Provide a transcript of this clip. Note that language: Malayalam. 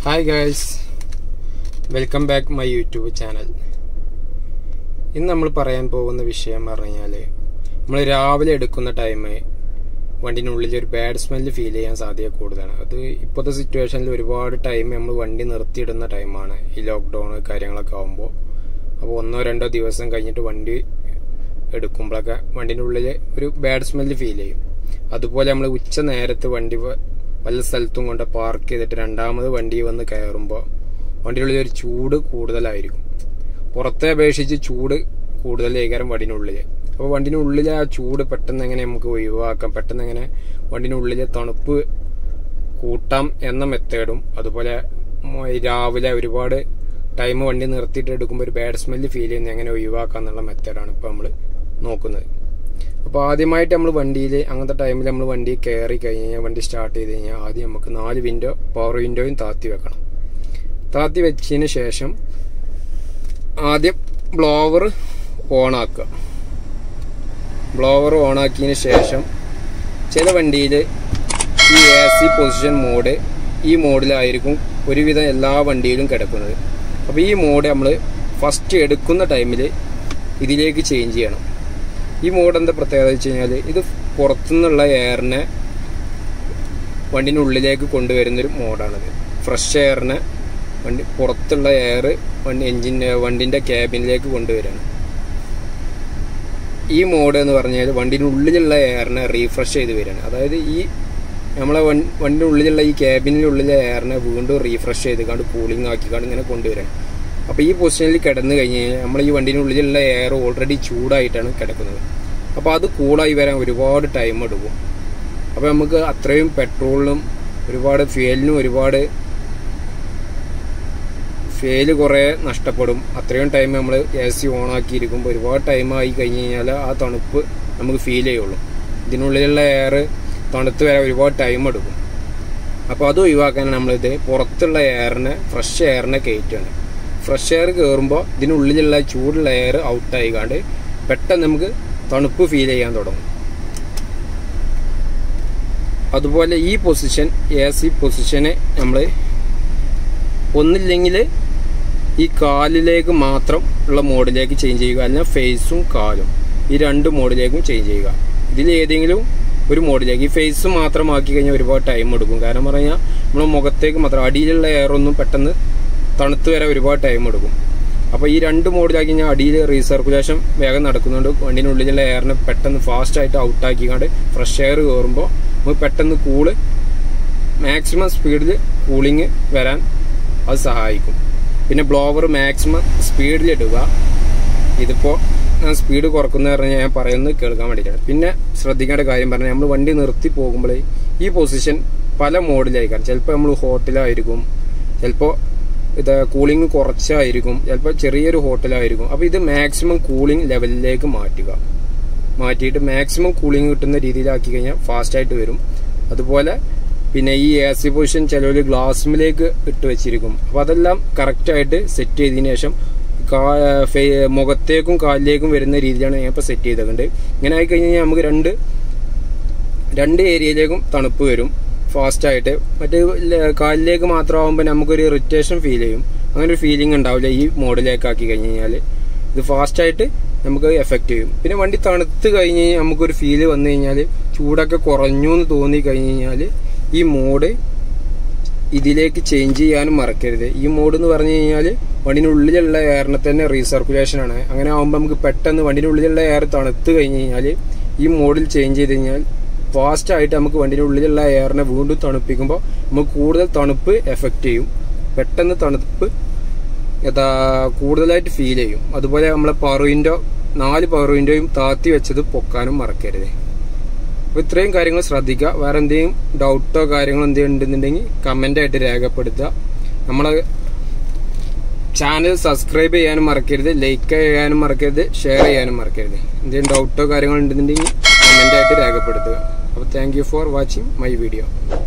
hi guys welcome back my YouTube channel ഇന്ന് നമ്മൾ പറയാൻ പോകുന്ന വിഷയം പറഞ്ഞു കഴിഞ്ഞാൽ നമ്മൾ രാവിലെ എടുക്കുന്ന ടൈം വണ്ടിനുള്ളിൽ ഒരു ബാഡ് സ്മെല്ല് ഫീൽ ചെയ്യാൻ സാധ്യത കൂടുതലാണ് അത് ഇപ്പോഴത്തെ സിറ്റുവേഷനിൽ ഒരുപാട് ടൈം നമ്മൾ വണ്ടി നിർത്തിയിടുന്ന ടൈമാണ് ഈ ലോക്ക്ഡൗൺ കാര്യങ്ങളൊക്കെ ആകുമ്പോൾ അപ്പോൾ ഒന്നോ രണ്ടോ ദിവസം കഴിഞ്ഞിട്ട് വണ്ടി എടുക്കുമ്പോഴൊക്കെ വണ്ടിൻ്റെ ഉള്ളിൽ ഒരു ബാഡ് സ്മെല്ല് ഫീൽ ചെയ്യും അതുപോലെ നമ്മൾ ഉച്ച നേരത്ത് വണ്ടി വ- വല്ല സ്ഥലത്തും കൊണ്ട് പാർക്ക് ചെയ്തിട്ട് രണ്ടാമത് വണ്ടി വന്ന് കയറുമ്പോൾ വണ്ടിയുടെ ഉള്ളിൽ ഒരു ചൂട് കൂടുതലായിരിക്കും പുറത്തെ അപേക്ഷിച്ച് ചൂട് കൂടുതൽ ഏകാരം വണ്ടിനുള്ളിൽ അപ്പോൾ വണ്ടിനുള്ളിൽ ആ ചൂട് പെട്ടെന്ന് എങ്ങനെ നമുക്ക് ഒഴിവാക്കാം പെട്ടെന്ന് എങ്ങനെ വണ്ടിനുള്ളിലെ തണുപ്പ് കൂട്ടാം എന്ന മെത്തേഡും അതുപോലെ മ- രാവിലെ ഒരുപാട് ടൈം വണ്ടി നിർത്തിയിട്ട് എടുക്കുമ്പോൾ ഒരു ബാഡ് സ്മെല്ല് ഫീൽ ചെയ്യുന്നത് എങ്ങനെ ഒഴിവാക്കാം എന്നുള്ള മെത്തേഡാണ് ഇപ്പോൾ നമ്മൾ നോക്കുന്നത് അപ്പോൾ ആദ്യമായിട്ട് നമ്മൾ വണ്ടിയിൽ അങ്ങനത്തെ ടൈമിൽ നമ്മൾ വണ്ടി കയറി കഴിഞ്ഞ് കഴിഞ്ഞാൽ വണ്ടി സ്റ്റാർട്ട് ചെയ്ത് കഴിഞ്ഞാൽ ആദ്യം നമുക്ക് നാല് വിൻഡോ പവർ വിൻഡോയും താത്തി വെക്കണം താത്തി വെച്ചതിന് ശേഷം ആദ്യം ബ്ലോവർ ഓണാക്കുക ബ്ലോവർ ഓണാക്കിയതിന് ശേഷം ചില വണ്ടിയിൽ ഈ എ സി പൊസിഷൻ മോഡ് ഈ മോഡിലായിരിക്കും ഒരുവിധം എല്ലാ വണ്ടിയിലും കിടക്കുന്നത് അപ്പോൾ ഈ മോഡ് നമ്മൾ ഫസ്റ്റ് എടുക്കുന്ന ടൈമിൽ ഇതിലേക്ക് ചേഞ്ച് ചെയ്യണം ഈ മോഡ് എന്താ പ്രത്യേകത വെച്ച് കഴിഞ്ഞാൽ ഇത് പുറത്തുനിന്നുള്ള എയറിനെ വണ്ടിൻ്റെ ഉള്ളിലേക്ക് കൊണ്ടുവരുന്നൊരു മോഡാണിത് ഫ്രഷ് എയറിനെ വണ്ടി പുറത്തുള്ള എയർ വണ്ടി എഞ്ചിൻ്റെ വണ്ടിൻ്റെ ക്യാബിനിലേക്ക് കൊണ്ടുവരികയാണ് ഈ മോഡ് എന്ന് പറഞ്ഞാൽ വണ്ടിൻ്റെ ഉള്ളിലുള്ള എയറിനെ റീഫ്രഷ് ചെയ്ത് വരികയാണ് അതായത് ഈ നമ്മളെ വൺ- വണ്ടിൻ്റെ ഉള്ളിലുള്ള ഈ ക്യാബിനുള്ളിലെ എയറിനെ വീണ്ടും റീഫ്രഷ് ചെയ്ത് കണ്ട് കൂളിംഗ് ആക്കിക്കാണ്ട് ഇങ്ങനെ കൊണ്ടുവരാൻ അപ്പോൾ ഈ പൊസിഷനിൽ കിടന്നു കഴിഞ്ഞ് കഴിഞ്ഞാൽ നമ്മൾ ഈ വണ്ടിൻ്റെ ഉള്ളിലുള്ള എയർ ഓൾറെഡി ചൂടായിട്ടാണ് കിടക്കുന്നത് അപ്പോൾ അത് കൂളായി വരാൻ ഒരുപാട് ടൈം എടുക്കും അപ്പോൾ നമുക്ക് അത്രയും പെട്രോളിനും ഒരുപാട് ഫ്യൂവലിനും ഒരുപാട് ഫെയില് കുറേ നഷ്ടപ്പെടും അത്രയും ടൈം നമ്മൾ എ സി ഓണാക്കിയിരിക്കുമ്പോൾ ഒരുപാട് ടൈം ആയി കഴിഞ്ഞ് കഴിഞ്ഞാൽ ആ തണുപ്പ് നമുക്ക് ഫീൽ ചെയ്യുള്ളൂ ഇതിനുള്ളിലുള്ള എയർ തണുത്ത് വരാൻ ഒരുപാട് ടൈം എടുക്കും അപ്പോൾ അത് ഒഴിവാക്കാൻ നമ്മളിത് പുറത്തുള്ള എയറിനെ ഫ്രഷ് എയറിനെ കയറ്റുകയാണ് ഫ്രഷ് എയർ കയറുമ്പോൾ ഇതിനുള്ളിലുള്ള ചൂടുള്ള എയർ ഔട്ടായിക്കാണ്ട് പെട്ടെന്ന് നമുക്ക് തണുപ്പ് ഫീൽ ചെയ്യാൻ തുടങ്ങും അതുപോലെ ഈ പൊസിഷൻ എ സി പൊസിഷനെ നമ്മൾ ഒന്നില്ലെങ്കിൽ ഈ കാലിലേക്ക് മാത്രം ഉള്ള മോഡിലേക്ക് ചേഞ്ച് ചെയ്യുക അല്ലെങ്കിൽ ഫേസും കാലും ഈ രണ്ട് മോഡിലേക്കും ചേഞ്ച് ചെയ്യുക ഇതിൽ ഏതെങ്കിലും ഒരു മോഡിലേക്ക് ഈ ഫേസ് മാത്രമാക്കി കഴിഞ്ഞാൽ ഒരുപാട് ടൈം എടുക്കും കാരണം പറഞ്ഞാൽ നമ്മൾ മുഖത്തേക്ക് മാത്രം അടിയിലുള്ള എയർ ഒന്നും പെട്ടെന്ന് തണുത്ത് വരാൻ ഒരുപാട് ടൈം എടുക്കും അപ്പോൾ ഈ രണ്ട് മോഡിലാക്കി കഴിഞ്ഞാൽ അടിയിൽ റീസർക്കുലേഷൻ വേഗം നടക്കുന്നുണ്ട് വണ്ടിനുള്ളിലുള്ള എയറിനെ പെട്ടെന്ന് ഫാസ്റ്റ് ആയിട്ട് ഔട്ടാക്കിക്കാണ്ട് ഫ്രഷ് എയർ കയറുമ്പോൾ നമുക്ക് പെട്ടെന്ന് കൂള് മാക്സിമം സ്പീഡിൽ കൂളിങ് വരാൻ അത് സഹായിക്കും പിന്നെ ബ്ലോവർ മാക്സിമം സ്പീഡിൽ ഇടുക ഇതിപ്പോൾ ഞാൻ സ്പീഡ് കുറക്കുന്ന പറഞ്ഞാൽ ഞാൻ പറയുന്നത് കേൾക്കാൻ വേണ്ടിയിട്ടാണ് പിന്നെ ശ്രദ്ധിക്കേണ്ട കാര്യം പറഞ്ഞാൽ നമ്മൾ വണ്ടി നിർത്തി പോകുമ്പോൾ ഈ പൊസിഷൻ പല മോഡിലായിരിക്കാം ചിലപ്പോൾ നമ്മൾ ഹോട്ടലായിരിക്കും ചിലപ്പോൾ ഇത് കൂളിംഗ് കുറച്ചായിരിക്കും ചിലപ്പോൾ ചെറിയൊരു ഹോട്ടലായിരിക്കും അപ്പോൾ ഇത് മാക്സിമം കൂളിംഗ് ലെവലിലേക്ക് മാറ്റുക മാറ്റിയിട്ട് മാക്സിമം കൂളിംഗ് കിട്ടുന്ന രീതിയിലാക്കി കഴിഞ്ഞാൽ ഫാസ്റ്റ് ആയിട്ട് വരും അതുപോലെ പിന്നെ ഈ എ സി പൊസിഷൻ ചിലവർ ഗ്ലാസ്സിലേക്ക് ഇട്ട് വെച്ചിരിക്കും അപ്പോൾ അതെല്ലാം കറക്റ്റായിട്ട് സെറ്റ് ചെയ്തതിന് ശേഷം കാ- ഫെ- മുഖത്തേക്കും കാലിലേക്കും വരുന്ന രീതിയിലാണ് ഞാൻ ഇപ്പോൾ സെറ്റ് ചെയ്തിട്ടുണ്ട് ഇങ്ങനെ ആയി കഴിഞ്ഞ് കഴിഞ്ഞാൽ നമുക്ക് രണ്ട് രണ്ട് ഏരിയയിലേക്കും തണുപ്പ് വരും ഫാസ്റ്റ് ആയിട്ട് മറ്റേ ല- കാലിലേക്ക് മാത്രമാകുമ്പോൾ നമുക്കൊരു ഇറിറ്റേഷൻ ഫീൽ ചെയ്യും അങ്ങനെ ഒരു ഫീലിംഗ് ഉണ്ടാവില്ല ഈ മോഡിലേക്ക് ആക്കി കഴിഞ്ഞ് കഴിഞ്ഞാൽ ഇത് ഫാസ്റ്റ് ആയിട്ട് നമുക്ക് എഫക്റ്റ് ചെയ്യും പിന്നെ വണ്ടി തണുത്ത് കഴിഞ്ഞ് കഴിഞ്ഞാൽ നമുക്കൊരു ഫീല് വന്നു കഴിഞ്ഞാൽ ചൂടൊക്കെ കുറഞ്ഞു എന്ന് തോന്നി കഴിഞ്ഞ് കഴിഞ്ഞാൽ ഈ മോഡ് ഇതിലേക്ക് ചേഞ്ച് ചെയ്യാനും മറക്കരുത് ഈ മോഡ് എന്ന് പറഞ്ഞു കഴിഞ്ഞാൽ വണ്ടിനുള്ളിലുള്ള എയറിനെ തന്നെ റീസർക്കുലേഷൻ ആണ് അങ്ങനെ ആകുമ്പോൾ നമുക്ക് പെട്ടെന്ന് വണ്ടിനുള്ളിലുള്ള എയർ തണുത്ത് കഴിഞ്ഞ് കഴിഞ്ഞാൽ ഈ മോഡിൽ ചേഞ്ച് ചെയ്ത് കഴിഞ്ഞാൽ ഫാസ്റ്റ് ആയിട്ട് നമുക്ക് വണ്ടിനുള്ളിലുള്ള എയറിനെ വീണ്ടും തണുപ്പിക്കുമ്പോൾ നമുക്ക് കൂടുതൽ തണുപ്പ് എഫക്റ്റ് ചെയ്യും പെട്ടെന്ന് തണുപ്പ് യഥാ കൂടുതലായിട്ട് ഫീൽ ചെയ്യും അതുപോലെ നമ്മളെ പവർ വിൻഡോ നാല് പവർ വിൻഡോയും താത്തി വെച്ചത് പൊക്കാനും മറക്കരുത് അപ്പോൾ ഇത്രയും കാര്യങ്ങൾ ശ്രദ്ധിക്കുക വേറെ എന്തെങ്കിലും ഡൗട്ടോ കാര്യങ്ങളോ എന്തെങ്കിലും ഉണ്ടെന്നുണ്ടെങ്കിൽ കമൻ്റ് ആയിട്ട് രേഖപ്പെടുത്തുക നമ്മളെ ചാനൽ സബ്സ്ക്രൈബ് ചെയ്യാനും മറക്കരുത് ലൈക്ക് ചെയ്യാനും മറക്കരുത് ഷെയർ ചെയ്യാനും മറക്കരുത് എന്തെങ്കിലും ഡൗട്ടോ കാര്യങ്ങളോ ഉണ്ടെന്നുണ്ടെങ്കിൽ കമൻ്റ് ആയിട്ട് രേഖപ്പെടുത്തുക അപ്പോൾ thank you for watching my video